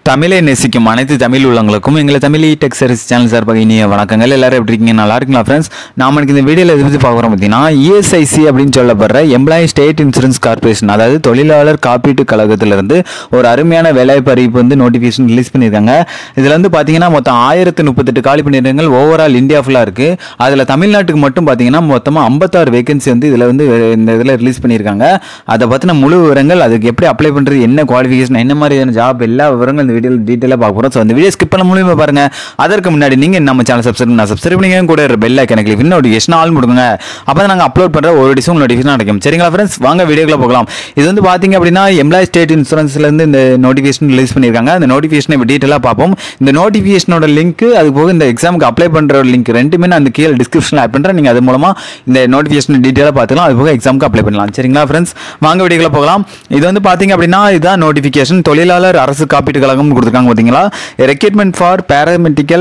தமிழை நேசிக்கும் அனைத்து தமிழ் உள்ளவங்களுக்கும் எங்களை தமிழ் டெக் சர்வீஸ் சேனல் சார்பாக இனிய வணக்கங்கள் எல்லாரும் எப்படி இருக்கீங்க நல்லா இருக்கீங்களா ஃப்ரெண்ட்ஸ் நாம எனக்கு இந்த வீடியோவில் எது பற்றி பார்க்க போகிறோம் பார்த்தீங்கன்னா இஎஸ்ஐசி அப்படின்னு சொல்லப்படுற எம்ப்ளாயி ஸ்டேட் இன்சூரன்ஸ் கார்பரேஷன் அதாவது தொழிலாளர் காப்பீட்டு கழகத்திலிருந்து ஒரு அருமையான வேலைவாய்ப்பு அறிவிப்பு வந்து நோட்டிஃபிகேஷன் ரிலீஸ் பண்ணியிருக்காங்க இதில் வந்து பார்த்தீங்கன்னா மொத்தம் ஆயிரத்து முப்பத்தெட்டு காலி பணியிடங்கள் ஓவரால் இந்தியா ஃபுல்லாக இருக்குது அதில் தமிழ்நாட்டுக்கு மட்டும் பார்த்தீங்கன்னா மொத்தமாக ஐம்பத்தாறு வேகன்சி வந்து இதில் வந்து இந்த இதில் ரிலீஸ் பண்ணியிருக்காங்க அதை பற்றின முழு விவரங்கள் அதுக்கு எப்படி அப்ளை பண்ணுறது என்ன குவாலிஃபிகேஷன் என்ன மாதிரியான ஜாப் எல்லா விவரங்களும் இந்த வீடியோவில் டீட்டெயிலாக பார்க்க போகிறோம் ஸோ அந்த வீடியோ ஸ்கிப் பண்ண மூலியமாக பாருங்க அதற்கு முன்னாடி நீங்கள் நம்ம சேனல் சப்ஸ்கிரைப் நான் சப்ஸ்கிரைப் பண்ணிங்க கூட பெல் ஐக்கனை கிளிக் பண்ணி நோட்டிஃபிகேஷன் ஆல் கொடுங்க அப்போ தான் நாங்கள் அப்லோட் பண்ணுற ஒரு டிஷும் நோட்டிஃபிகேஷன் கிடைக்கும் சரிங்களா ஃப்ரெண்ட்ஸ் வாங்க வீடியோக்குள்ள போகலாம் இது வந்து பார்த்தீங்க அப்படின்னா எம்ப்ளாய் ஸ்டேட் இன்சூரன்ஸ்லேருந்து இந்த நோட்டிஃபிகேஷன் ரிலீஸ் பண்ணியிருக்காங்க அந்த நோட்டிஃபிகேஷனை இப்போ டீட்டெயிலாக பார்ப்போம் இந்த நோட்டிஃபிகேஷனோட லிங்க் அது போக இந்த எக்ஸாமுக்கு அப்ளை பண்ணுற லிங்க் ரெண்டுமே நான் அந்த கீழே டிஸ்கிரிப்ஷனில் ஆட் பண்ணுறேன் நீங்கள் அது மூலமாக இந்த நோட்டிஃபிகேஷன் டீட்டெயிலாக பார்த்துக்கலாம் அது போக எக்ஸாமுக்கு அப்ளை பண்ணலாம் சரிங்களா ஃப்ரெண்ட்ஸ் வாங்க வீடியோக்குள்ள போகலாம் இது வந்து பார்த்தீங்க அப்படின்னா இதுதான் நோட்டிஃபிகேஷன் தொழிலாளர் அரசு காப்பீட்டு கழகம் கொடுத்துருக்காங்க பார்த்தீங்களா recruitment for paramedical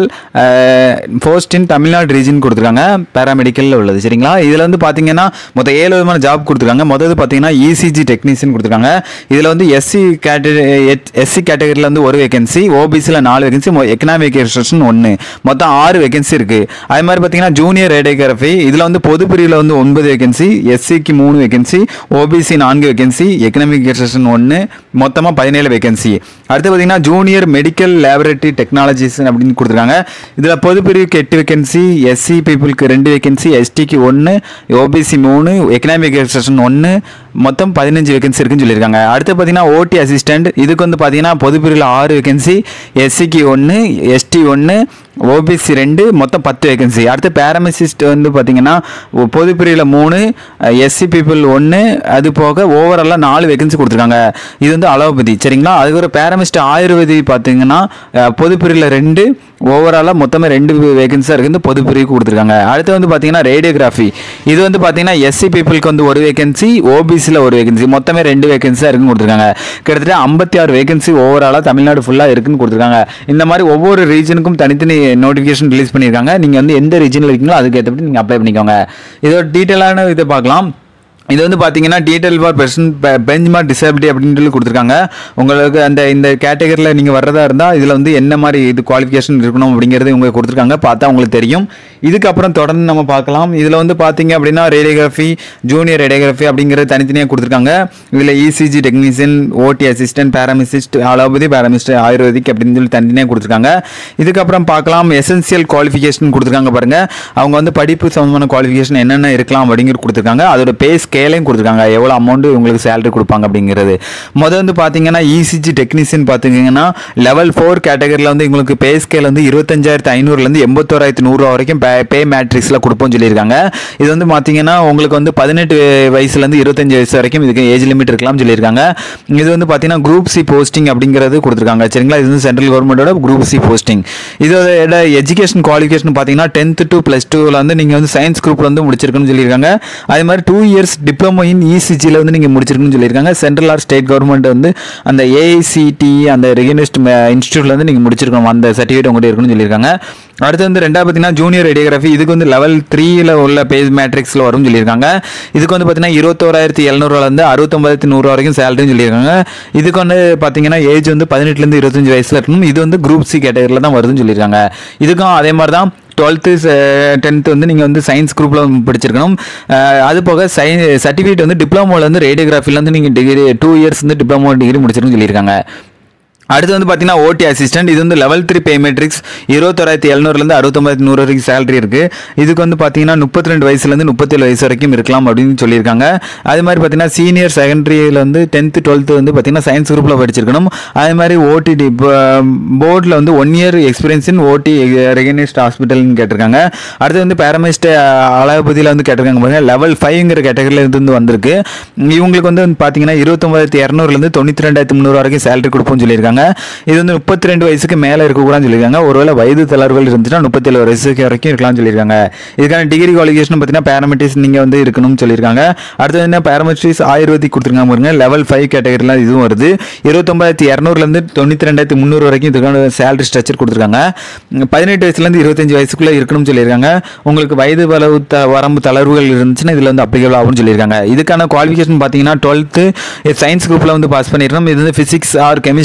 post in Tamil Nadu region கொடுத்துருக்காங்க பேராமெடிக்கலில் உள்ளது சரிங்களா இதில் வந்து பார்த்தீங்கன்னா மொத்தம் ஏழு விதமான ஜாப் கொடுத்துருக்காங்க மொதல் பார்த்தீங்கன்னா இசிஜி டெக்னீஷியன் கொடுத்துருக்காங்க இதில் வந்து எஸ்சி கேட்டகரி எஸ்சி கேட்டகரியில் வந்து ஒரு வேகன்சி ஓபிசியில் நாலு வேகன்சி எக்கனாமிக் ரெஸ்ட்ரிக்ஷன் ஒன்று மொத்தம் ஆறு வேகன்சி இருக்குது அதே மாதிரி பார்த்தீங்கன்னா ஜூனியர் ரேடியோகிராஃபி இதில் வந்து பொது பிரிவில் வந்து ஒன்பது வேகன்சி எஸ்சிக்கு மூணு வேகன்சி ஓபிசி நான்கு வேகன்சி எக்கனாமிக் ரெஸ்ட்ரிக்ஷன் ஒன்று மொத்தமாக பதினேழு வேகன்சி அடுத்து பார்த்தீங்கன்னா ஜூனியர் மெடிக்கல் லேபரேட்டரி டெக்னாலஜிஸ் அப்படின்னு கொடுத்துருக்காங்க இதில் பொது பிரிவுக்கு எட்டு வேகன்சி எஸ்சி பீப்புளுக்கு ரெண்டு வேகன்சி எஸ்டிக்கு ஒன்று ஓபிசி மூணு எக்கனாமிக் ரெஸ்ட்ரிக்ஷன் ஒன்று மொத்தம் பதினஞ்சு வேகன்சி இருக்குன்னு சொல்லியிருக்காங்க அடுத்து பார்த்தீங்கன்னா ஓடி அசிஸ்டன்ட் இதுக்கு வந்து பார்த்தீங்கன்னா பொது பிரிவில் ஆறு வேகன்சி எஸ்சிக்கு ஒன்று எஸ்டி ஒன்று ஓபிசி ரெண்டு மொத்தம் பத்து வேகன்சி அடுத்து பேரமிசிஸ்ட் வந்து பார்த்தீங்கன்னா பொது பிரிவில் மூணு எஸ்சி பீப்புள் ஒன்று அது போக ஓவராலாக நாலு வேகன்சி கொடுத்துருக்காங்க இது வந்து அலோபதி சரிங்களா அதுக்கு ஒரு பேரமிஸ்ட் ஆயுர்வேதி பார்த்தீங்கன்னா பொது பிரிவில் ரெண்டு ஓவராலாக மொத்தமாக ரெண்டு வேகன்சியாக இருக்குது பொது பிரிவுக்கு கொடுத்துருக்காங்க அடுத்து வந்து பார்த்தீங்கன்னா ரேடியோகிராஃபி இது வந்து பார்த்தீங்கன்னா எஸ்சி பீப்புளுக்கு வந்து ஒரு வேகன்சி ஓபிசியில் ஒரு வேகன்சி மொத்தமே ரெண்டு வேகன்சியாக இருக்குன்னு கொடுத்துருக்காங்க கிட்டத்தட்ட ஐம்பத்தி ஆறு வேகன்சி ஓவராலாக தமிழ்நாடு ஃபுல்லாக இருக்குன்னு கொடுத்துருக்காங்க இந்த மாதிரி ஒவ்வொரு ரீஜனுக்கும் தனித்தனி நோட்டிஃபிகேஷன் ரிலீஸ் பண்ணியிருக்காங்க நீங்கள் வந்து எந்த ரீஜனில் இருக்கீங்களோ அதுக்கு ஏற்றபடி நீங்கள் அப்ளை பண்ணிக்கோங்க இதோட டீட்டெயிலான இதை பார்க்கலாம் இது வந்து பார்த்தீங்கன்னா detail for person benchmark disability அப்படின்ட்டு கொடுத்துருக்காங்க உங்களுக்கு அந்த இந்த கேட்டகரியில் நீங்கள் வர்றதா இருந்தால் இதில் வந்து என்ன மாதிரி இது குவாலிஃபிகேஷன் இருக்கணும் அப்படிங்கிறது உங்களுக்கு கொடுத்துருக்காங்க பார்த்தா உங்களுக்கு தெரியும் இதுக்கப்புறம் தொடர்ந்து நம்ம பார்க்கலாம் இதில் வந்து பார்த்தீங்க அப்படின்னா ரேடியோகிராஃபி ஜூனியர் ரேடியோகிராஃபி அப்படிங்கிறது தனித்தனியாக கொடுத்துருக்காங்க இதில் ECG technician OT assistant pharmacist allopathy pharmacist Ayurvedic அப்படின்னு சொல்லி தனித்தனியாக கொடுத்துருக்காங்க இதுக்கப்புறம் பார்க்கலாம் எசென்சியல் குவாலிஃபிகேஷன் கொடுத்துருக்காங்க பாருங்கள் அவங்க வந்து படிப்பு சம்மந்தமான குவாலிஃபிகேஷன் என்னென்ன இருக்கலாம் அப்படிங்கிறது கொடுத்துருக்காங்க அதோட பேஸ் ஸ்கேலையும் கொடுத்துருக்காங்க எவ்வளோ அமௌண்ட் உங்களுக்கு சேலரி கொடுப்பாங்க அப்படிங்கிறது முதல் வந்து பார்த்தீங்கன்னா இசிஜி டெக்னீஷியன் பார்த்தீங்கன்னா லெவல் ஃபோர் கேட்டகரியில் வந்து உங்களுக்கு பே ஸ்கேல் வந்து இருபத்தஞ்சாயிரத்து ஐநூறுலேருந்து எண்பத்தோராயிரத்து நூறுரூவா வரைக்கும் பே பே மேட்ரிக்ஸில் கொடுப்போம்னு சொல்லியிருக்காங்க இது வந்து பார்த்தீங்கன்னா உங்களுக்கு வந்து பதினெட்டு வயசுலேருந்து இருபத்தஞ்சு வயசு வரைக்கும் இதுக்கு ஏஜ் லிமிட் இருக்கலாம்னு சொல்லியிருக்காங்க இது வந்து பார்த்தீங்கன்னா குரூப் சி போஸ்டிங் அப்படிங்கிறது கொடுத்துருக்காங்க சரிங்களா இது வந்து சென்ட்ரல் கவர்மெண்டோட குரூப் சி போஸ்டிங் இதோட எஜுகேஷன் குவாலிஃபிகேஷன் பார்த்தீங்கன்னா டென்த்து டு ப்ளஸ் டூவில் வந்து நீங்கள் வந்து சயின்ஸ் குரூப்பில் வந்து முடிச்சிருக்கணும்னு சொல்லியிருக்காங்க அதே மாதிரி டூ இயர்ஸ் டிப்ளமோ இன் இசிஜியில் வந்து நீங்கள் முடிச்சிருக்குன்னு சொல்லியிருக்காங்க சென்ட்ரல் ஆர் ஸ்டேட் கவர்மெண்ட் வந்து அந்த ஏஐசிடி அந்த ரெகனைஸ்ட் இன்ஸ்டியூட்டில் வந்து நீங்கள் முடிச்சிருக்கணும் அந்த சர்டிஃபிகேட் உங்கள்கிட்ட இருக்குன்னு சொல்லியிருக்காங்க அடுத்து வந்து ரெண்டாவது பார்த்தீங்கன்னா ஜூனியர் ரேடியோகிராஃபி இதுக்கு வந்து லெவல் த்ரீயில் உள்ள பேஜ் மேட்ரிக்ஸில் வரும்னு சொல்லியிருக்காங்க இதுக்கு வந்து பார்த்தீங்கன்னா இருபத்தோராயிரத்தி எழுநூறுலேருந்து அறுபத்தொம்பதாயிரத்தி நூறு வரைக்கும் சேலரின்னு சொல்லியிருக்காங்க இதுக்கு வந்து பார்த்தீங்கன்னா ஏஜ் வந்து பதினெட்டுலேருந்து இருபத்தஞ்சு வயசில் இருக்கணும் இது வந்து குரூப் சி கேட்டகரியில் தான் வருதுன்னு சொல்லியிருக்காங்க இதுக்கும் அதே மாதிரி தான் டுவெல்த்து டென்த்து வந்து நீங்கள் வந்து சயின்ஸ் குரூப்பில் படிச்சிருக்கணும் அது போக சை சர்டிஃபிகேட் வந்து டிப்ளமோவில் வந்து ரேடியோகிராஃபியில் வந்து நீங்கள் டிகிரி டூ இயர்ஸ் வந்து டிப்ளமோ டிகிரி முடிச்சிருக்குன்னு சொல்லியிருக்காங்க அடுத்து வந்து பார்த்தீங்கன்னா ஓடி அசிஸ்டன்ட் இது வந்து லெவல் த்ரீ பே மெட்ரிக்ஸ் இருபத்தோராயிரத்தி எழுநூறுலேருந்து அறுபத்தொம்பதாயிரத்தி நூறு வரைக்கும் சேலரி இருக்குது இதுக்கு வந்து பார்த்தீங்கன்னா முப்பத்தி ரெண்டு வயசுலேருந்து முப்பத்தேழு வயசு வரைக்கும் இருக்கலாம் அப்படின்னு சொல்லியிருக்காங்க அது மாதிரி பார்த்தீங்கன்னா சீனியர் செகண்டரியில் வந்து டென்த்து டுவெல்த்து வந்து பார்த்தீங்கன்னா சயின்ஸ் குரூப்பில் படிச்சிருக்கணும் அதே மாதிரி ஓடிடி போர்டில் வந்து ஒன் இயர் எக்ஸ்பீரியன்ஸ் இன் ஓடி ரெகனைஸ்ட் ஹாஸ்பிட்டல்னு கேட்டிருக்காங்க அடுத்து வந்து பேரமிஸ்ட் அலோபதியில் வந்து கேட்டிருக்காங்க பாருங்க லெவல் ஃபைவ்ங்கிற கேட்டகரியில் இருந்து வந்திருக்கு இவங்களுக்கு வந்து பார்த்தீங்கன்னா இருபத்தொம்பதாயிரத்தி இரநூறுலேருந்து தொண்ணூற்றி ரெண்டாயிரத்தி முந்நூறு வரைக்கும் சேலரி கொடுப்போம்னு சொல்லியிருக்காங்க சொல்லியிருக்காங்க இது வந்து முப்பத்தி ரெண்டு வயசுக்கு மேலே இருக்கக்கூடாதுன்னு சொல்லியிருக்காங்க ஒருவேளை வயது தளர்வுகள் இருந்துச்சுன்னா முப்பத்தேழு வயசுக்கு வரைக்கும் இருக்கலாம்னு சொல்லியிருக்காங்க இதுக்கான டிகிரி குவாலிஃபிகேஷன் பார்த்தீங்கன்னா பேராமெட்ரிஸ் நீங்கள் வந்து இருக்கணும்னு சொல்லியிருக்காங்க அடுத்தது என்ன பேராமெட்ரிஸ் ஆயுர்வேதிக் கொடுத்துருக்காங்க பாருங்க லெவல் ஃபைவ் கேட்டகரிலாம் இதுவும் வருது இருபத்தொம்பதாயிரத்தி இரநூறுலேருந்து தொண்ணூற்றி ரெண்டாயிரத்தி முந்நூறு வரைக்கும் இதுக்கான சேலரி ஸ்ட்ரக்சர் கொடுத்துருக்காங்க பதினெட்டு வயசுலேருந்து இருபத்தஞ்சு வயசுக்குள்ளே இருக்கணும்னு சொல்லியிருக்காங்க உங்களுக்கு வயது வளவு த வரம்பு தளர்வுகள் இருந்துச்சுன்னா இதில் வந்து அப்ளிகபிள் ஆகும்னு சொல்லியிருக்காங்க இதுக்கான குவாலிஃபிகேஷன் பார்த்தீங்கன்னா டுவெல்த்து சயின்ஸ் குரூப்பில் வந்து பாஸ் பண்ணிருக்கணும் இது வந்து ஃபிசிக்ஸ் ஆர் கெமிஸ்ட்ரி பயோ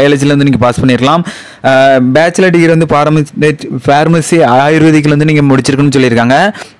பயாலஜிலேருந்து நீங்கள் பாஸ் பண்ணிடலாம் பேச்சுலர் டிகிரி வந்து ஃபார்மசி ஃபார்மசி ஆயுர்வேதிக்கில் வந்து நீங்கள் முடிச்சிருக்குன்னு சொல்லியிருக்காங்க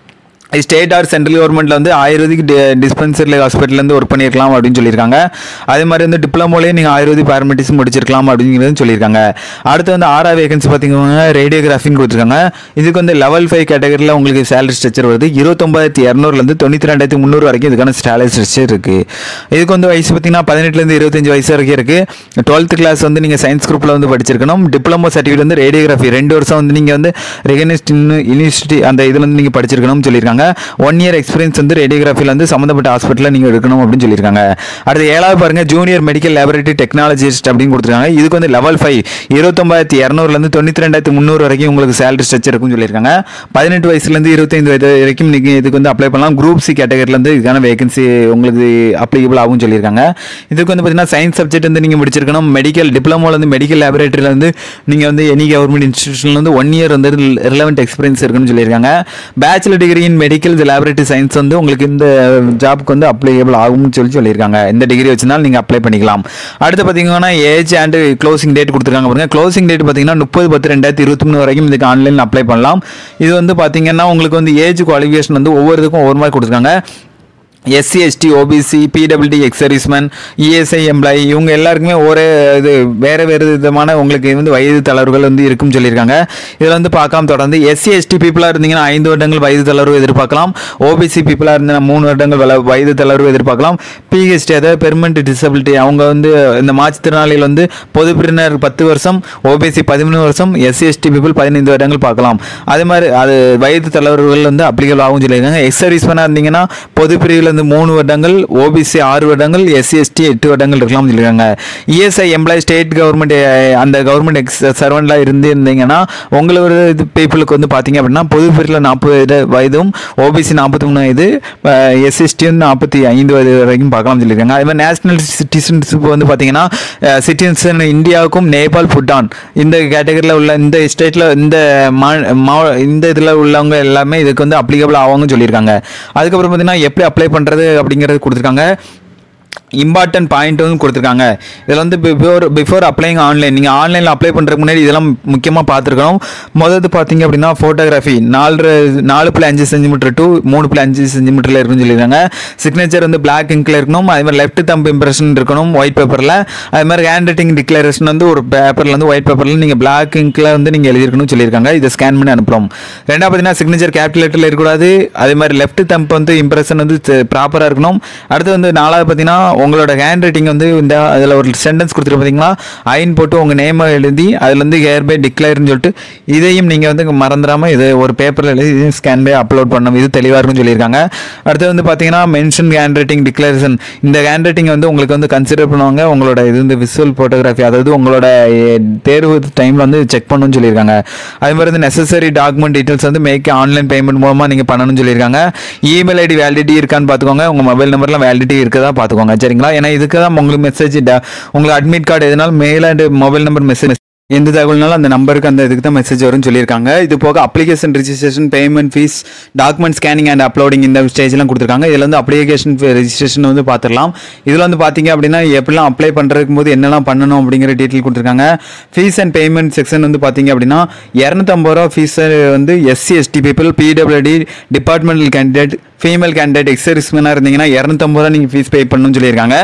ஸ்டேட் ஆர் சென்ட்ரல் கவர்மெண்ட்டில் வந்து ஆயுர்வேதிக் டிஸ்பென்சரி ஹாஸ்பிட்டல்லேருந்து ஒர்க் பண்ணியிருக்கலாம் அப்படின்னு சொல்லியிருக்காங்க அதே மாதிரி வந்து டிப்ளமோலேயே நீங்கள் ஆயுர்வேதிக் பேரமெடிக்ஸ் முடிச்சிருக்கலாம் அப்படிங்கிறது சொல்லியிருக்காங்க அடுத்து வந்து ஆறா வேகன்சி பார்த்தீங்கன்னா ரேடியோகிராஃபின்னு கொடுத்துருக்காங்க இதுக்கு வந்து லெவல் ஃபைவ் கேட்டகரியில் உங்களுக்கு சேலரி ஸ்ட்ரக்சர் வருது இருபத்தொம்பதாயிரத்தி இரநூறுலேருந்து தொண்ணூற்றி ரெண்டாயிரத்தி முந்நூறு வரைக்கும் இதுக்கான சேலரி ஸ்ட்ரக்சர் இருக்குது இதுக்கு வந்து வயசு பார்த்தீங்கன்னா பதினெட்டுலேருந்து இருபத்தஞ்சு வயசு வரைக்கும் இருக்குது டுவெல்த் கிளாஸ் வந்து நீங்கள் சயின்ஸ் குரூப்பில் வந்து படிச்சிருக்கணும் டிப்ளமோ சர்டிஃபிகேட் வந்து ரேடியோகிராஃபி ரெண்டு வருஷம் வந்து நீங்கள் வந்து ரெகனைஸ்ட் யூனிவர்சிட்டி அந்த இதில் வந்து நீங்கள் படிச்சிருக்கணும்னு சொல்லியிருக்காங்க ஒன் இயர் எக்ஸ்பீரியன்ஸ் வந்து ரேடியோகிராஃபியில் வந்து சம்மந்தப்பட்ட ஹாஸ்பிட்டலில் நீங்கள் எடுக்கணும் அப்படின்னு சொல்லியிருக்காங்க அடுத்து ஏழாவது பாருங்க ஜூனியர் மெடிக்கல் லேபரேட்டரி டெக்னாலஜிஸ்ட் அப்படின்னு கொடுத்துருக்காங்க இதுக்கு வந்து லெவல் ஃபைவ் இருபத்தொம்பதாயிரத்தி இரநூறுலேருந்து தொண்ணூற்றி ரெண்டாயிரத்தி முந்நூறு வரைக்கும் உங்களுக்கு சேலரி ஸ்ட்ரக்சர் இருக்கும்னு சொல்லியிருக்காங்க பதினெட்டு வயசுலேருந்து இருபத்தைந்து வயது வரைக்கும் நீங்கள் இதுக்கு வந்து அப்ளை பண்ணலாம் குரூப் சி கேட்டகரியிலேருந்து இதுக்கான வேகன்சி உங்களுக்கு அப்ளிகபிள் ஆகும் சொல்லியிருக்காங்க இதுக்கு வந்து பார்த்தீங்கன்னா சயின்ஸ் சப்ஜெக்ட் வந்து நீங்கள் முடிச்சிருக்கணும் மெடிக்கல் டிப்ளமோலேருந்து மெடிக்கல் லேபரேட்டரியில் வந்து நீங்கள் வந்து எனி கவர்மெண்ட் இன்ஸ்டியூஷன்ல வந்து ஒன் இயர் வந்து ரிலவெண்ட் எக்ஸ்பீரியன்ஸ் இருக்குன்னு சொல்லியிருக்காங்க bachelor degree in medical laboratory science வந்து உங்களுக்கு இந்த ஜாப்க்கு வந்து அப்ளிகபிள் ஆகும்னு சொல்லி சொல்லியிருக்காங்க இந்த டிகிரி வச்சிருந்தாலும் நீங்கள் அப்ளை பண்ணிக்கலாம் அடுத்து பார்த்தீங்கன்னா ஏஜ் அண்ட் க்ளோசிங் டேட் கொடுத்துருக்காங்க பாருங்க க்ளோசிங் டேட் பார்த்தீங்கன்னா முப்பது பத்து ரெண்டாயிரத்தி இருபத்தி மூணு வரைக்கும் இதுக்கு ஆன்லைனில் அப்ளை பண்ணலாம் இது வந்து பார்த்தீங்கன்னா உங்களுக்கு வந்து ஏஜ் குவாலிஃபிகேஷன் வந்து ஒவ்வொரு இதுக்கும் ஒவ்வொரு மாதிரி கொடுத்துருக்காங்க SC ST OBC PWD ex serviceman ESI employee இவங்க எல்லாருக்குமே ஒரே இது வேறு வேறு விதமான உங்களுக்கு வந்து வயது தளர்வுகள் வந்து இருக்குன்னு சொல்லியிருக்காங்க இதில் வந்து பார்க்காம தொடர்ந்து எஸ்சி எஸ்டி பீப்புளாக இருந்தீங்கன்னா ஐந்து வருடங்கள் வயது தளர்வு எதிர்பார்க்கலாம் ஓபிசி பீப்புளாக இருந்தீங்கன்னா மூணு வருடங்கள் வல- வயது தளர்வு எதிர்பார்க்கலாம் பிஹெச்டி அதாவது பெர்மனண்ட் டிசபிலிட்டி அவங்க வந்து இந்த மாற்றுத்திறனாளிகள் வந்து பொது பிரிவினர் பத்து வருஷம் ஓபிசி பதிமூணு வருஷம் எஸ்சி எஸ்டி பீப்புள் பதினைந்து வருடங்கள் பார்க்கலாம் அதே மாதிரி அது வயது தளர்வுகள் வந்து அப்ளிகபிள் ஆகும் சொல்லியிருக்காங்க எக்ஸ் சர்வீஸ்மேனாக இருந்தீங்கன்னா பொது பிரிவில் வந்து மூணு வருடங்கள் ஓபிசி ஆறு வருடங்கள் எஸ்சி எஸ்டி எட்டு வருடங்கள் இருக்கலாம்னு சொல்லியிருக்காங்க இஎஸ்ஐ எம்ப்ளாய் ஸ்டேட் கவர்மெண்ட் அந்த கவர்மெண்ட் எக்ஸ் சர்வெண்ட்லாம் இருந்து இருந்தீங்கன்னா உங்களோட இது பீப்புளுக்கு வந்து பார்த்தீங்க அப்படின்னா பொது பிரிவில் நாற்பது வயதும் ஓபிசி நாற்பத்தி மூணு வயது எஸ்எஸ்டி வந்து நாற்பத்தி ஐந்து வயது வரைக்கும் பார்க்கலாம் சொல்லியிருக்காங்க அதே மாதிரி நேஷனல் சிட்டிசன்ஷிப் வந்து பார்த்தீங்கன்னா சிட்டிசன் இந்தியாவுக்கும் நேபாள் பூட்டான் இந்த கேட்டகரியில் உள்ள இந்த ஸ்டேட்டில் இந்த மா மா- இந்த இதில் உள்ளவங்க எல்லாமே இதுக்கு வந்து அப்ளிகபிள் ஆவாங்கன்னு சொல்லியிருக்காங்க அதுக்கப்புறம் பார்த்தீங்கன்னா எப்படி அப்ளை பண்ணுறது அப்படிங்கிறது கொடுத்துருக்காங்க இம்பார்ட்டன்ட் பாயிண்ட் வந்து கொடுத்துருக்காங்க இதில் வந்து பிஃபோர் பிஃபோர் அப்ளைங் ஆன்லைன் நீங்கள் ஆன்லைனில் அப்ளை பண்ணுறதுக்கு முன்னாடி இதெல்லாம் முக்கியமாக பார்த்துருக்கணும் முதல்ல பார்த்தீங்க அப்படின்னா ஃபோட்டோகிராஃபி நாலு நாலு புள்ளி அஞ்சு சென்டிமீட்டர் டு மூணு புள்ளி அஞ்சு சென்டிமீட்டரில் இருக்குன்னு சொல்லியிருக்காங்க சிக்னேச்சர் வந்து பிளாக் இங்கில் இருக்கணும் அதே மாதிரி லெஃப்ட் தம்ப் இம்ப்ரெஷன் இருக்கணும் ஒயிட் பேப்பரில் அதே மாதிரி ஹேண்ட் ரைட்டிங் டிக்ளரேஷன் வந்து ஒரு பேப்பரில் வந்து ஒயிட் பேப்பரில் நீங்கள் பிளாக் இங்கில் வந்து நீங்கள் எழுதிருக்கணும்னு சொல்லியிருக்காங்க இதை ஸ்கேன் பண்ணி அனுப்புகிறோம் ரெண்டாவது பார்த்தீங்கன்னா சிக்னேச்சர் கேபிலேட்டரில் இருக்கக்கூடாது அதே மாதிரி லெஃப்ட் தம்ப் வந்து இம்ப்ரெஷன் வந்து ப்ராப்பராக இருக்கணும் அடுத்து வந்து நாலாவது பார்த்தீங்கன்னா உங்களோட ஹேண்ட் ரைட்டிங் வந்து இந்த அதில் ஒரு சென்டென்ஸ் கொடுத்துருக்கு பார்த்தீங்களா ஐன் போட்டு உங்கள் நேமை எழுதி அதில் வந்து ஹேர் பை டிக்ளேர்னு சொல்லிட்டு இதையும் நீங்கள் வந்து மறந்துடாமல் இது ஒரு பேப்பரில் எழுதி இதையும் ஸ்கேன் பை அப்லோட் பண்ணணும் இது தெளிவாக இருக்கும்னு சொல்லியிருக்காங்க அடுத்து வந்து பார்த்தீங்கன்னா மென்ஷன் ஹேண்ட் ரைட்டிங் டிக்ளரேஷன் இந்த ஹேண்ட் ரைட்டிங் வந்து உங்களுக்கு வந்து கன்சிடர் பண்ணுவாங்க உங்களோட இது வந்து விசுவல் ஃபோட்டோகிராஃபி அதாவது உங்களோட எ, தேர்வு டைமில் வந்து செக் பண்ணணும்னு சொல்லியிருக்காங்க அதே மாதிரி வந்து நெசசரி டாக்குமெண்ட் டீட்டெயில்ஸ் வந்து மேக் ஆன்லைன் பேமெண்ட் மூலமாக நீங்கள் பண்ணணும்னு சொல்லியிருக்காங்க இமெயில் ஐடி வேலிடிட்டி இருக்கான்னு பார்த்துக்கோங்க உங்கள் மொபைல் நம்பர்லாம் வேலிடிட்டி இருக்கதா பார்த்துக்கோங்க சரிங்களா ஏன்னா இதுக்கு தான் உங்களுக்கு மெசேஜ் உங்களுக்கு அட்மிட் கார்டு எதுனாலும் mail and mobile number message எந்த தகவல்னாலும் அந்த நம்பருக்கு அந்த இதுக்கு தான் மெசேஜ் வரும்னு சொல்லியிருக்காங்க இது போக application registration payment fees document scanning and uploading இந்த ஸ்டேஜ்லாம் கொடுத்துருக்காங்க இதில் வந்து அப்ளிகேஷன் ரெஜிஸ்ட்ரேஷன் வந்து பார்த்துடலாம் இதில் வந்து பார்த்தீங்க அப்படின்னா எப்படிலாம் அப்ளை பண்ணுறதுக்கு போது என்னெல்லாம் பண்ணணும் அப்படிங்கிற டீட்டெயில் கொடுத்துருக்காங்க ஃபீஸ் அண்ட் பேமெண்ட் செக்ஷன் வந்து பார்த்தீங்க அப்படின்னா இரநூத்தம்பது ரூபா ஃபீஸ் வந்து SC ST people PWD departmental candidate female candidate எக்ஸர்விஸ்மேனாக இருந்தீங்கன்னா இரநூத்தம்பது ரூபா நீங்கள் ஃபீஸ் பே பண்ணணும்னு சொல்லியிருக்காங்க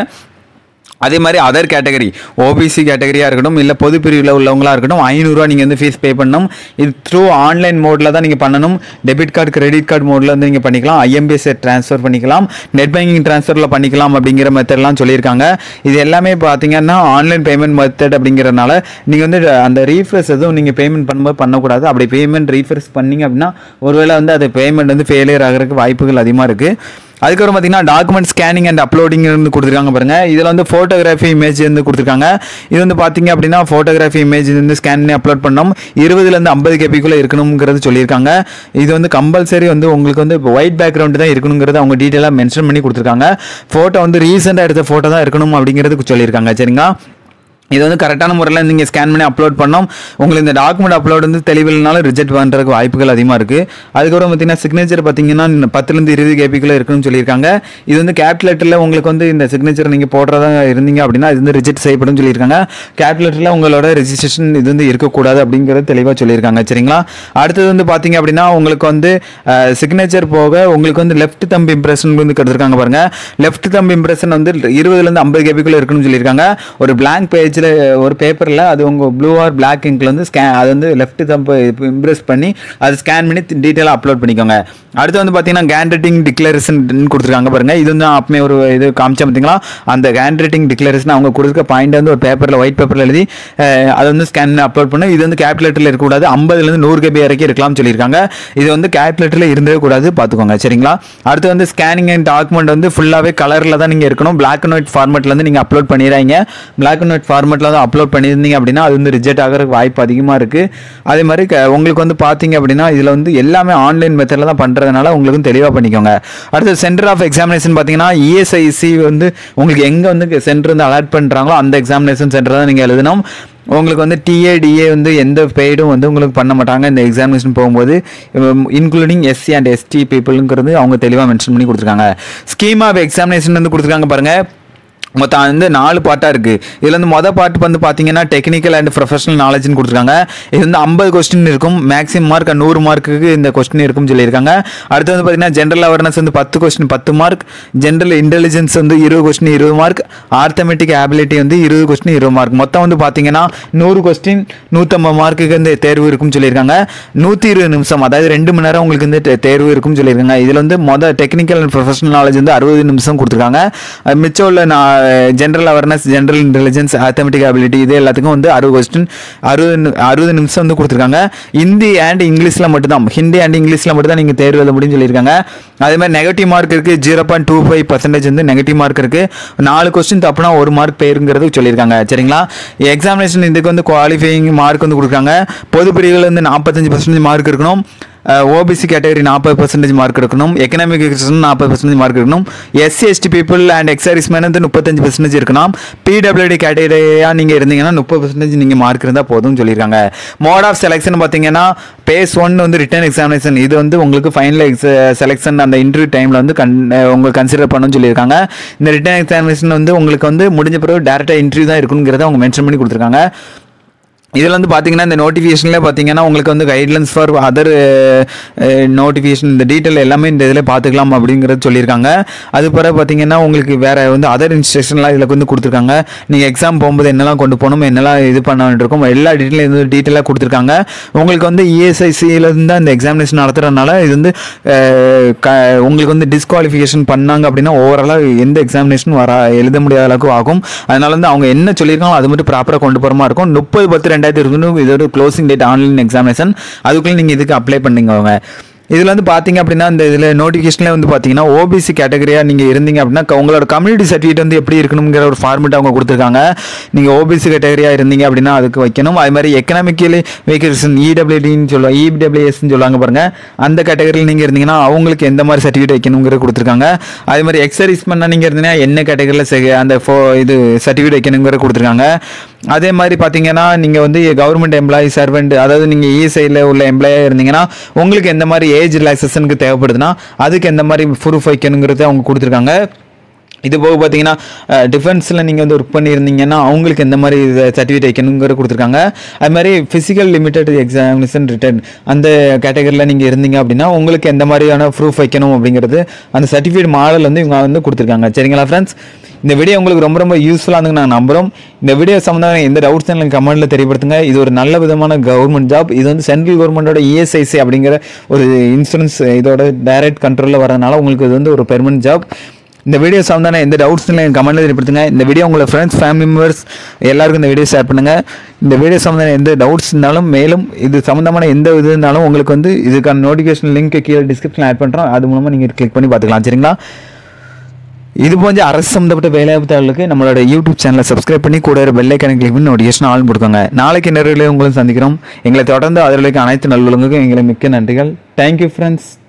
அதே மாதிரி அதர் கேட்டகரி ஓபிசி கேட்டகரியாக இருக்கட்டும் இல்லை பொது பிரிவில் உள்ளவங்களா இருக்கட்டும் ஐநூறுரூவா நீங்கள் வந்து ஃபீஸ் பே பண்ணணும் இது த்ரூ ஆன்லைன் மோடில் தான் நீங்கள் பண்ணணும் டெபிட் கார்டு கிரெடிட் கார்டு மோடில் வந்து நீங்கள் பண்ணிக்கலாம் ஐஎம்பிஎஸ் ட்ரான்ஸ்ஃபர் பண்ணிக்கலாம் நெட் பேங்கிங் ட்ரான்ஸ்ஃபரில் பண்ணிக்கலாம் அப்படிங்கிற மெத்தட்லாம் சொல்லியிருக்காங்க இது எல்லாமே பார்த்தீங்கன்னா ஆன்லைன் பேமெண்ட் மெத்தட் அப்படிங்கிறனால நீங்கள் வந்து அந்த ரீஃப்ரெஷ் எதுவும் நீங்கள் பேமெண்ட் பண்ணும்போது பண்ணக்கூடாது அப்படி பேமெண்ட் ரீஃப்ரெஷ் பண்ணீங்க அப்படின்னா ஒருவேளை வந்து அது பேமெண்ட் வந்து ஃபெயிலியர் ஆகிறதுக்கு வாய்ப்புகள் அதிகமாக இருக்குது அதுக்கப்புறம் பார்த்தீங்கன்னா டாக்குமெண்ட் ஸ்கேனிங் அண்ட் அப்லோடிங் வந்து கொடுத்துருக்காங்க பாருங்க இதில் வந்து ஃபோட்டோகிராஃபி இமேஜ் வந்து கொடுத்துருக்காங்க இது வந்து பார்த்தீங்க அப்படின்னா ஃபோட்டோகிராஃபி இமேஜ் வந்து ஸ்கேன் பண்ணி அப்லோட் பண்ணோம் இருபதுலேருந்து ஐம்பது கேபிக்குள்ளே இருக்கணுங்கிறது சொல்லியிருக்காங்க இது வந்து கம்பல்சரி வந்து உங்களுக்கு வந்து ஒயிட் பேக்ரவுண்டு தான் இருக்கணுங்கிறது அவங்க டீட்டெயிலாக மென்ஷன் பண்ணி கொடுத்துருக்காங்க ஃபோட்டோ வந்து ரீசெண்டாக எடுத்த ஃபோட்டோ தான் இருக்கணும் அப்படிங்கிறது சொல்லியிருக்காங்க சரிங்களா இது வந்து கரெக்டான முறையில் நீங்கள் ஸ்கேன் பண்ணி அப்லோட் பண்ணோம் உங்களுக்கு இந்த டாக்குமெண்ட் அப்லோட் வந்து தெளிவில்னாலும் ரிஜெக்ட் பண்ணுறதுக்கு வாய்ப்புகள் அதிகமாக இருக்குது அதுக்கப்புறம் பார்த்தீங்கன்னா சிக்னேச்சர் பார்த்தீங்கன்னா பத்துலேருந்து இருபது கேபிக்குள்ளே இருக்குன்னு சொல்லியிருக்காங்க இது வந்து கேப்லெட்டரில் உங்களுக்கு வந்து இந்த சிக்னேச்சர் நீங்கள் போடுறதா இருந்தீங்க அப்படின்னா இது வந்து ரிஜெக்ட் செய்யப்படும் சொல்லியிருக்காங்க கேப்லெட்டரில் உங்களோட ரெஜிஸ்ட்ரேஷன் இது வந்து இருக்கக்கூடாது அப்படிங்கிறது தெளிவாக சொல்லியிருக்காங்க சரிங்களா அடுத்தது வந்து பார்த்தீங்க அப்படின்னா உங்களுக்கு வந்து சிக்னேச்சர் போக உங்களுக்கு வந்து லெஃப்ட் தம்பி இம்ப்ரெஷன் வந்து கொடுத்துருக்காங்க பாருங்க லெஃப்ட் தம்பி இம்ப்ரெஷன் வந்து இருபதுலேருந்து ஐம்பது கேபிக்குள்ளே இருக்குன்னு சொல்லியிருக்காங்க ஒரு blank பேஜில் ஒரு பேப்பரில் அது உங்கள் ப்ளூ ஆர் பிளாக் இங்கில் வந்து ஸ்கேன் அது வந்து லெஃப்ட் தம்பு இம்ப்ரெஸ் பண்ணி அது ஸ்கேன் பண்ணி டீட்டெயிலாக அப்லோட் பண்ணிக்கோங்க அடுத்து வந்து பார்த்தீங்கன்னா கேண்ட் ரைட்டிங் டிக்ளரேஷன் கொடுத்துருக்காங்க பாருங்க இது வந்து அப்பமே ஒரு இது காமிச்சா பார்த்தீங்களா அந்த கேண்ட் ரைட்டிங் டிக்ளரேஷன் அவங்க கொடுக்க பாயிண்ட் வந்து ஒரு பேப்பரில் ஒயிட் பேப்பரில் எழுதி அஹ், அதை வந்து ஸ்கேன் பண்ணி அப்லோட் பண்ண இது வந்து கேப்லேட்டரில் இருக்கக்கூடாது ஐம்பதுலேருந்து நூறு கேபி வரைக்கும் இருக்கலாம்னு சொல்லியிருக்காங்க இது வந்து கேப்லேட்டரில் இருந்தே கூடாது பார்த்துக்கோங்க சரிங்களா அடுத்து வந்து ஸ்கேனிங் அண்ட் டாக்குமெண்ட் வந்து ஃபுல்லாகவே கலரில் தான் நீங்கள் இருக்கணும் பிளாக் அண்ட் ஒயிட் ஃபார்மெட்டில் வந்து நீங்கள் அப்லோட் பண்ணிடுறாங்க பிளாக் அண்ட் ஒயிட் ஃபார்மெட்டில் தான் அப்லோட் பண்ணியிருந்தீங்க அப்படின்னா அது வந்து ரிஜெக்ட் ஆகிறதுக்கு வாய்ப்பு அதிகமாக இருக்குது அதே மாதிரி க- உங்களுக்கு வந்து பார்த்தீங்க அப்படின்னா இதில் வந்து எல்லாமே ஆன்லைன் மெத்தடில் தான் பண்ணுறதுனால உங்களுக்கு தெளிவாக பண்ணிக்கோங்க அடுத்து சென்டர் ஆஃப் எக்ஸாமினேஷன் பார்த்தீங்கன்னா இஎஸ்ஐசி வந்து உங்களுக்கு எங்கே வந்து சென்டர் வந்து அலாட் பண்ணுறாங்களோ அந்த எக்ஸாமினேஷன் சென்டர் தான் நீங்கள் எழுதணும் உங்களுக்கு வந்து டிஏடிஏ வந்து எந்த பெய்டும் வந்து உங்களுக்கு பண்ண மாட்டாங்க இந்த எக்ஸாமினேஷன் போகும்போது இன்க்ளூடிங் எஸ்சி அண்ட் எஸ்டி பீப்புளுங்கிறது அவங்க தெளிவாக மென்ஷன் பண்ணி கொடுத்துருக்காங்க ஸ்கீம் ஆஃப் எக்ஸாமினேஷன் வந்து கொடுத்துருக்காங்க பாருங்கள் மொத்தம் வந்து நாலு பாட்டாக இருக்குது இதில் வந்து மொதல் பாட்டு வந்து பார்த்தீங்கன்னா டெக்னிக்கல் அண்ட் ப்ரொஃபஷனல் நாலேஜ்னு கொடுத்துருக்காங்க இது வந்து ஐம்பது கொஸ்டின் இருக்கும் மேக்ஸிமம் மார்க் நூறு மார்க்குக்கு இந்த கொஸ்டின் இருக்கும்னு சொல்லியிருக்காங்க அடுத்து வந்து பார்த்தீங்கன்னா ஜென்ரல் அவேர்னஸ் வந்து பத்து கொஸ்டின் பத்து மார்க் ஜென்ரல் இன்டெலிஜென்ஸ் வந்து இருபது கொஸ்டின் இருபது மார்க் ஆர்த்தமெட்டிக் ஆபிலிட்டி வந்து இருபது கொஸ்டின் இருபது மார்க் மொத்தம் வந்து பார்த்தீங்கன்னா நூறு கொஸ்டின் நூற்றம்பது மார்க்குக்கு இந்த தேர்வு இருக்கும்னு சொல்லியிருக்காங்க நூற்றி இருபது நிமிஷம் அதாவது ரெண்டு மணி நேரம் உங்களுக்கு வந்து தே- தேர்வு இருக்கும்னு சொல்லியிருக்காங்க இதில் வந்து மொதல் டெக்னிக்கல் அண்ட் ப்ரொஃபஷனல் நாலேஜ் வந்து அறுபது நிமிஷம் கொடுத்துருக்காங்க அது மிச்சம் உள்ள நான் general awareness general intelligence arithmetic ability இது எல்லாத்துக்கும் வந்து அறுபது கொஸ்டின் அறுபது நி- அறுபது நிமிஷம் வந்து கொடுத்துருக்காங்க ஹிந்தி அண்ட் இங்கிலீஷில் மட்டும்தான் ஹிந்தி அண்ட் இங்கிலீஷில் மட்டும் தான் நீங்கள் தேர்வு எழுத முடியும்னு சொல்லியிருக்காங்க அதே மாதிரி நெகட்டிவ் மார்க் இருக்குது zero point two five percentage வந்து நெகட்டிவ் மார்க் இருக்குது நாலு கொஸ்டின் தப்புனா ஒரு மார்க் பேருங்கிறது சொல்லியிருக்காங்க சரிங்களா எக்ஸாமினேஷன் இதுக்கு வந்து குவாலிஃபையிங் மார்க் வந்து கொடுக்குறாங்க பொது பிரிவில் வந்து நாற்பத்தஞ்சு பர்சன்டேஜ் மார்க் இருக்கணும் ஓபிசி கேட்டகரி நாற்பது பர்சன்டேஜ் மார்க் இருக்கணும் எக்கனாமிக் நாற்பது பர்சன்டேஜ் மார்க் இருக்கணும் SC ST people and ex serviceman வந்து முப்பத்தஞ்சு பர்சன்டேஜ் இருக்கணும் பிடபிள்யூடி கேட்டகரியாக நீங்கள் இருந்தீங்கன்னா முப்பது பர்சன்டேஜ் நீங்கள் மார்க் இருந்தால் போதும்னு சொல்லியிருக்காங்க மோட் ஆஃப் செலெக்ஷன் பார்த்தீங்கன்னா பேஸ் ஒன் வந்து ரிட்டன் எக்ஸாமினேஷன் இது வந்து உங்களுக்கு ஃபைனல் எக்ஸ் செலெக்ஷன் அந்த இன்டர்வியூ டைமில் வந்து கண் உங்களுக்கு கன்சிடர் பண்ணணும்னு சொல்லியிருக்காங்க இந்த ரிட்டன் எக்ஸாமினேஷன் வந்து உங்களுக்கு வந்து முடிஞ்ச பிறகு டேரெக்டாக இன்டர்வியூ தான் இருக்குங்கிறத அவங்க மென்ஷன் பண்ணி கொடுத்துருக்காங்க இதில் வந்து பார்த்தீங்கன்னா இந்த நோட்டிஃபிகேஷனில் பார்த்தீங்கன்னா உங்களுக்கு வந்து கைட்லைன்ஸ் ஃபார் அதர் நோட்டிஃபிகேஷன் இந்த டீட்டெயில் எல்லாமே இந்த இதில் பார்த்துக்கலாம் அப்படிங்கிறது சொல்லியிருக்காங்க அது பிறகு பார்த்தீங்கன்னா உங்களுக்கு வேறு வந்து அதர் இன்ஸ்ட்ரக்ஷன்லாம் இதில் வந்து கொடுத்துருக்காங்க நீங்கள் எக்ஸாம் போகும்போது என்னெல்லாம் கொண்டு போகணும் என்னெல்லாம் இது பண்ண வேண்டியிருக்கும் எல்லா டீட்டெயிலும் இது டீட்டெயிலாக கொடுத்துருக்காங்க உங்களுக்கு வந்து இஎஸ்ஐசியிலேருந்து அந்த எக்ஸாமினேஷன் நடத்துறதுனால இது வந்து அஹ், க உங்களுக்கு வந்து டிஸ்குவாலிஃபிகேஷன் பண்ணாங்க அப்படின்னா ஓவராலாக எந்த எக்ஸாமினேஷன் வர எழுத முடியாத அளவுக்கு ஆகும் அதனால வந்து அவங்க என்ன சொல்லியிருக்காங்களோ அது மட்டும் ப்ராப்பராக கொண்டு போகிற மாதிரி இருக்கும் முப்பது பத்து ரெண்டாயிரத்தி இருபது இதோட க்ளோசிங் டேட் ஆன்லைன் எக்ஸாமினேஷன் அதுக்குள்ளே நீங்கள் இதுக்கு அப்ளை பண்ணிக்கோங்க இதில் வந்து பார்த்தீங்க அப்படின்னா இந்த இதில் நோட்டிஃபிகேஷனில் வந்து பார்த்தீங்கன்னா ஓபிசி கேட்டகரியாக நீங்கள் இருந்தீங்க அப்படின்னா க- உங்களோட கம்யூனிட்டி சர்டிஃபிகேட் வந்து எப்படி இருக்கணுங்கிற ஒரு ஃபார்மெட் அவங்க கொடுத்துருக்காங்க நீங்கள் ஓபிசி கேட்டகரியாக இருந்தீங்க அப்படின்னா அதுக்கு வைக்கணும் அது மாதிரி எக்கனாமிக்கலி வெஹிக்கல்ஸ் இடபிள்யூடின்னு சொல்லுவாங்க இடபிள்யூஎஸ்ன்னு சொல்லுவாங்க பாருங்க அந்த கேட்டகரியில் நீங்கள் இருந்தீங்கன்னா அவங்களுக்கு எந்த மாதிரி சர்டிஃபிகேட் வைக்கணுங்கிறது கொடுத்துருக்காங்க அதே மாதிரி எக்ஸர்வீஸ் பண்ணால் நீங்கள் இருந்தீங்கன்னா என்ன கேட்டகரியில் அந்த ஃபோ இது சர்டிஃபிகேட் வைக்கணுங்கிறது கொடுத்துருக்காங்க அதே மாதிரி பார்த்தீங்கன்னா நீங்கள் வந்து கவர்மெண்ட் எம்ப்ளாயி சர்வெண்ட் அதாவது நீங்கள் இஎஸ்ஐயில் உள்ள எம்ப்ளாயாக இருந்தீங்கன்னா உங்களுக்கு எந்த மாதிரி ஏஜ் ரிலாக்ஸேஷனுக்கு தேவைப்படுதுன்னா அதுக்கு எந்த மாதிரி ப்ரூஃப் வைக்கணுங்கிறத அவங்க கொடுத்துருக்காங்க இது போக பார்த்தீங்கன்னா டிஃபென்ஸில் நீங்கள் வந்து ஒர்க் பண்ணியிருந்தீங்கன்னா அவங்களுக்கு எந்த மாதிரி சர்டிஃபிகேட் வைக்கணுங்கிற கொடுத்துருக்காங்க அது மாதிரி ஃபிசிக்கல் லிமிடெட் எக்ஸாமினேஷன் ரிட்டர்ன் அந்த கேட்டகரியில் நீங்கள் இருந்தீங்க அப்படின்னா உங்களுக்கு எந்த மாதிரியான ப்ரூஃப் வைக்கணும் அப்படிங்கிறது அந்த சர்டிஃபிகேட் மாடல் வந்து இவங்க வந்து கொடுத்துருக்காங்க சரிங்களா ஃப்ரெண்ட்ஸ் இந்த வீடியோ உங்களுக்கு ரொம்ப ரொம்ப யூஸ்ஃபுல்லாக இருந்து நாங்கள் நம்புகிறோம் இந்த வீடியோ சம்மந்தமான எந்த டவுட்ஸ் எனக்கு கமெண்ட்டில் தெரியப்படுத்துங்க இது ஒரு நல்ல விதமான கவர்மெண்ட் ஜாப் இது வந்து சென்ட்ரல் கவர்மெண்டோட இஎஸ்ஐசி அப்படிங்கிற ஒரு இன்சூரன்ஸ் இதோட டைரக்ட் கண்ட்ரோலில் வரதுனால உங்களுக்கு இது வந்து ஒரு பெர்மனன்ட் ஜாப் இந்த வீடியோ சம்மந்தான எந்த டவுட்ஸ் எனக்கு கமெண்ட்டில் தெரியப்படுத்துங்க இந்த வீடியோ உங்களை ஃப்ரெண்ட்ஸ் ஃபேமிலி மெம்பர்ஸ் எல்லாருக்கும் இந்த வீடியோ ஷேர் பண்ணுங்கள் இந்த வீடியோ சம்மந்தான எந்த டவுட்ஸ் இருந்தாலும் மேலும் இது சம்மந்தமான எந்த இது இருந்தாலும் உங்களுக்கு வந்து இதுக்கான நோட்டிஃபிகேஷன் லிங்க் கீழே டிஸ்கிரிப்ஷன் ஆட் பண்ணுறோம் அது மூலமாக நீங்கள் கிளிக் பண்ணி பார்த்துக்கலாம் சரிங்களா இது போன்ற அரசு சம்மந்தப்பட்ட வேலைவாய்ப்பு தகவலுக்கு நம்மளோட யூடியூப் சேனலை சப்ஸ்கிரைப் பண்ணி கூட ஒரு பெல்லைக்கான கிளிக் பண்ணி நோட்டிஃபிகேஷன் ஆள் கொடுங்க நாளைக்கு நிறைய உங்களும் சந்திக்கிறோம் எங்களை தொடர்ந்து அதில் அனைத்து நல்லுலங்குக்கும் எங்களை மிக்க நன்றிகள் தேங்க்யூ ஃப்ரெண்ட்ஸ்